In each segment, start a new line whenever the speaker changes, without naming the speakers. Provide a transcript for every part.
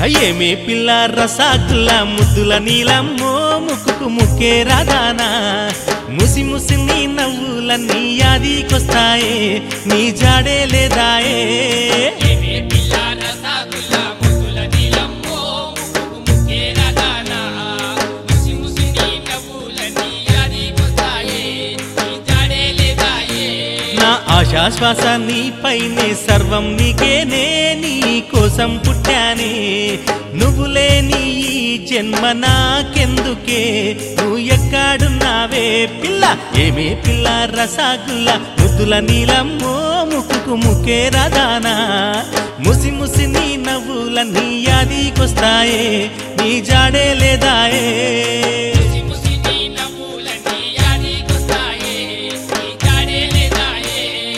ఏమే పిల్ల రసాకుల ముద్దుల నీలమ్మో ముక్కుకు ముక్కే రాదానా ముసి ముసి నీ నవ్వులన్నీ యాదికొస్తాయే నీ జాడే లేదాయే
ఏమే పిల్ల రసగుల్ల ముద్దుల నీలమ్మో ముక్కుకు ముక్కేరా దానా ముసి ముసి నీ నవ్వులన్నీ యాదికొస్తాయే నీ జాడే లేదాయే
నా ఆశాశ్వాస నీపైనే సర్వం నీకేనే నీ కోసం పుట్టానే నువ్వు లేని ఈ జన్మ నాకెందుకే నువ్వు ఎక్కడున్నావే పిల్ల ఏమే పిల్ల రసాగుల్ల ముద్దుల నీలమ్మో ముక్కుకు ముక్కే రాదానా ముసి ముసి నీ నవ్వులన్నీ యాదికొస్తాయే నీ జాడే లేదాయే
ముసి ముసి నీ నవ్వులన్నీ యాదికొస్తాయే నీ జాడే లేదాయే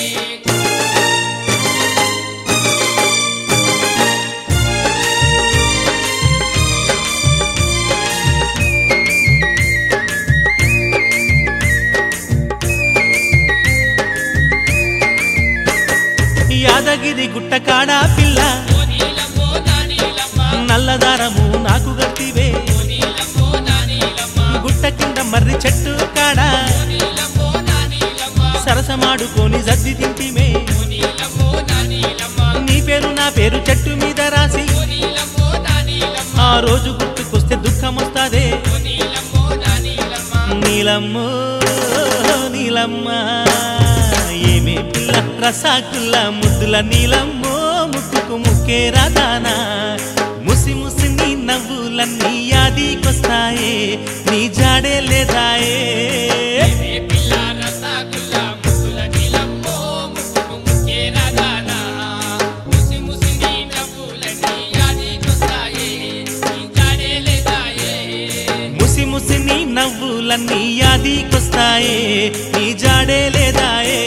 యాదగిరి గుట్ట కాడా పిల్ల
ఓ నీలమ్మో నా నీలమ్మ
నల్లదారము నాకు గట్టివే
ఓ నీలమ్మో నా నీలమ్మ
గుట్ట కింద మర్రి చెట్టు కాడా
ఓ నీలమ్మో నా నీలమ్మ
సరసమాడుకొని జద్ది తింటిమే
ఓ నీలమ్మో నా నీలమ్మ
నీ పేరు నా పేరు చెట్టు మీద రాసి
ఓ నీలమ్మో నా నీలమ్మ
ఆ రోజు గుర్తుకొస్తే దుఃఖం వస్తాదే
ఓ నీలమ్మో నా నీలమ్మ
నీలమ్మో నీలమ్మ ఏమే పిల్ల రసాకుల్ల ముద్దుల నీలమ్మో ముక్కుకు ముక్కే రాదానా ముసి ముసి నీ నవ్వులన్నీ యాదికొస్తాయే నీ జాడే లేదాయే
ఏమే పిల్ల రసగుల్ల ముద్దుల నీలమ్మో ముక్కుకు ముక్కేరా దానా ముసి ముసి నీ నవ్వులన్నీ యాదికొస్తాయే నీ జాడే లేదాయే
ముసి ముసి నీ నవ్వులన్నీ యాదికొస్తాయే నీ జాడే లేదాయే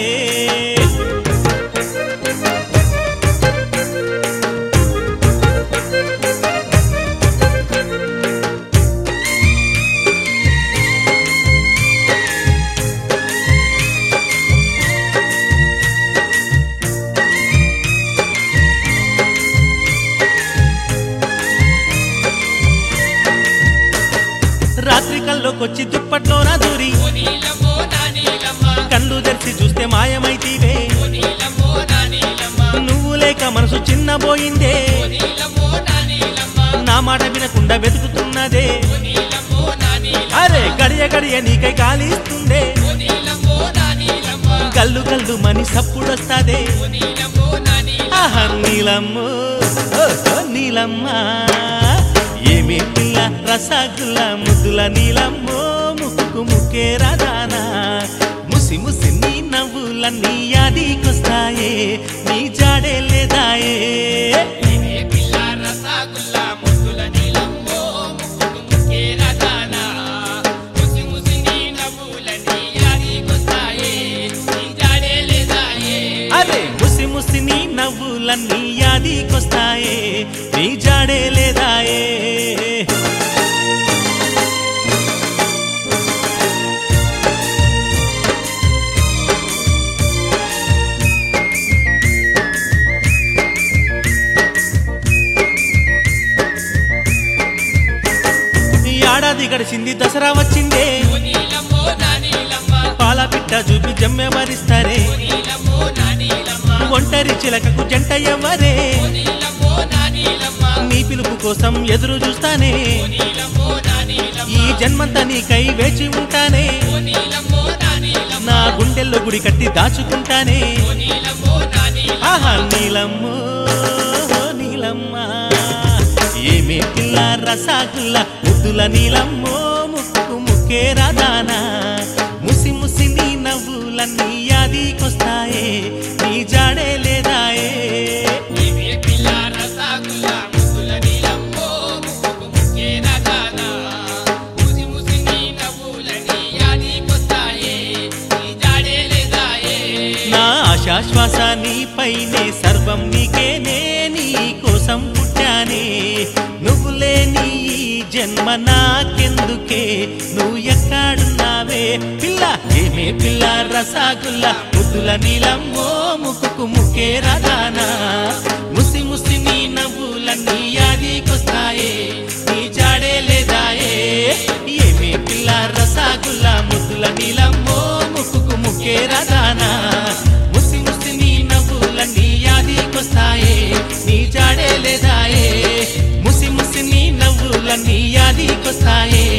రాత్రి కల్లోకొచ్చి దుప్పట్లోన దూరి
ఓ నీలమ్మో నా నీలమ్మ
కళ్ళు తెరిచి చూస్తే మాయమైతీవే
ఓ నీలమ్మో నా నీలమ్మ
నువ్వు లేక మనసు చిన్నబోయిందే
ఓ నీలమ్మో నా నీలమ్మ
నా మాట వినకుండా వెతుకుతున్నదే
ఓ నీలమ్మో నా నీలమ్మ
అరే గడియ గడియ నీకై కాలిస్తుందే
ఓ నీలమ్మో నా నీలమ్మ
కళ్ళు కళ్ళు మని సప్పుడొస్తాదే
ఓ నీలమ్మో నా నీలమ్మ
ఆహా నీలమ్మో ఓ, ఓ నీలమ్మ ఏమి పిల్ల రసగుల్ల ముద్దుల నీలమ్మో ముక్కు ముక్కే రాదానా ముసి ముసి నీ నవ్వులన్నీ యాదికొస్తాయే నీ జాడే లేదాయే
ఏమే పిల్ల రసగుల్ల ముద్దుల నీలమ్మో ముక్కుకు ముక్కేరా దానా ముసి ముసి నీ నవ్వులన్నీ యాదికొస్తాయే నీ జాడే లేదాయే
అరే ముసి ముసి నీ నవ్వులన్నీ యాదికొస్తాయే నీ జాడే లేదాయే ఈ ఏడాది గడిచింది దసరా వచ్చిందే
ఓ నీలమ్మో నా నీలమ్మ
పాల పిట్ట చూపి జమ్మె మరిస్తారే
ఓ నీలమ్మో నా నీలమ్మ
ఒంటరి చిలకకు జంట ఎవ్వరే
ఓ నీలమ్మో నా నీలమ్మ
నీ పిలుపు కోసం ఎదురు చూస్తానే
ఓ నీలమ్మో నా నీలమ్మ
ఈ జన్మంతా నీకై వేచి ఉంటానే
ఓ నీలమ్మో నా నీలమ్మ
నా గుండెల్లో గుడి కట్టి దాచుకుంటానే
ఓ నీలమ్మో నా నీలమ్మ
ఆహా నీలమ్మో నీలమ్మ ఏమే పిల్ల రసాగుల్ల ముద్దుల నీలమ్మో ముక్కు ముక్కే రాదానా ముసి ముసి నీ నవ్వులన్నీ యాదికొస్తాయే నీ జాడే లేదాయే
ఏమే పిల్ల రసగుల్ల ముద్దుల నీలమ్మో ముక్కుకు ముక్కేరా దానా ముసి ముసి నీ నవ్వులని యాదికొస్తాయే నీ జాడే లేదాయే
నా ఆశాశ్వాస నీపైనే సర్వం నీకేనే నీ కోసం పుట్టానే నువ్వు లేని ఈ జన్మ నాకెందుకే నువ్వు ఎక్కడున్నావే పిల్ల ఏమే పిల్ల రసాగుల్ల ముద్దుల నీలమ్మో ముక్కుకు ముక్కే రదానా ముసి ముసి నీ నవ్వులన్నీ యాదికొస్తా ముసి ముసి నీ నవ్వులన్నీ యాదికొస్తాయే నీ జాడే లేదాయే ముసి ముసి నీ నవ్వులన్నీ యాదికొస్తాయే